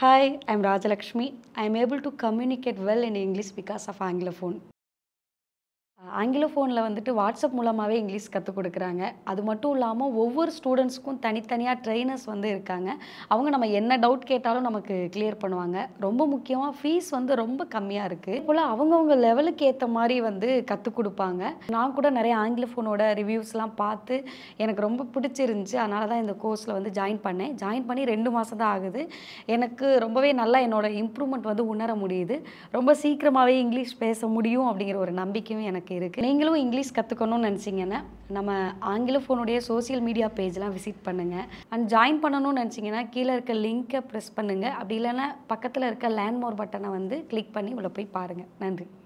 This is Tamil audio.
Hi, I'm Rajalakshmi. I'm able to communicate well in English because of Anglophone. ஆங்கிலோஃபோனில் வந்துட்டு வாட்ஸ்அப் மூலமாகவே இங்கிலீஷ் கற்றுக் கொடுக்குறாங்க அது மட்டும் இல்லாமல் ஒவ்வொரு ஸ்டூடெண்ட்ஸ்க்கும் தனித்தனியாக ட்ரெயினர்ஸ் வந்து இருக்காங்க அவங்க நம்ம என்ன டவுட் கேட்டாலும் நமக்கு கிளியர் பண்ணுவாங்க ரொம்ப முக்கியமாக ஃபீஸ் வந்து ரொம்ப கம்மியாக இருக்குது போல் அவங்கவுங்க லெவலுக்கு ஏற்ற மாதிரி வந்து கற்றுக் கொடுப்பாங்க நான் கூட நிறைய ஆங்கிலோஃபோனோட ரிவ்யூஸ்லாம் பார்த்து எனக்கு ரொம்ப பிடிச்சிருந்துச்சி அதனால தான் இந்த கோர்ஸில் வந்து ஜாயின் பண்ணேன் ஜாயின் பண்ணி ரெண்டு மாதம் தான் ஆகுது எனக்கு ரொம்பவே நல்லா என்னோட இம்ப்ரூவ்மெண்ட் வந்து உணர முடியுது ரொம்ப சீக்கிரமாகவே இங்கிலீஷ் பேச முடியும் அப்படிங்கிற ஒரு நம்பிக்கையும் எனக்கு இருக்குது நீங்களும் இங்கிலீஷ் கற்றுக்கணும்னு நினச்சிங்கன்னா நம்ம ஆங்கிலோஃபோனுடைய சோஷியல் மீடியா பேஜ்லாம் விசிட் பண்ணுங்கள் அண்ட் ஜாயின் பண்ணணும்னு நினச்சிங்கன்னா கீழே இருக்க லிங்க்கை ப்ரெஸ் பண்ணுங்கள் அப்படி இல்லைன்னா பக்கத்தில் இருக்க லேண்ட்மோர் பட்டனை வந்து கிளிக் பண்ணி உள்ள போய் பாருங்கள் நன்றி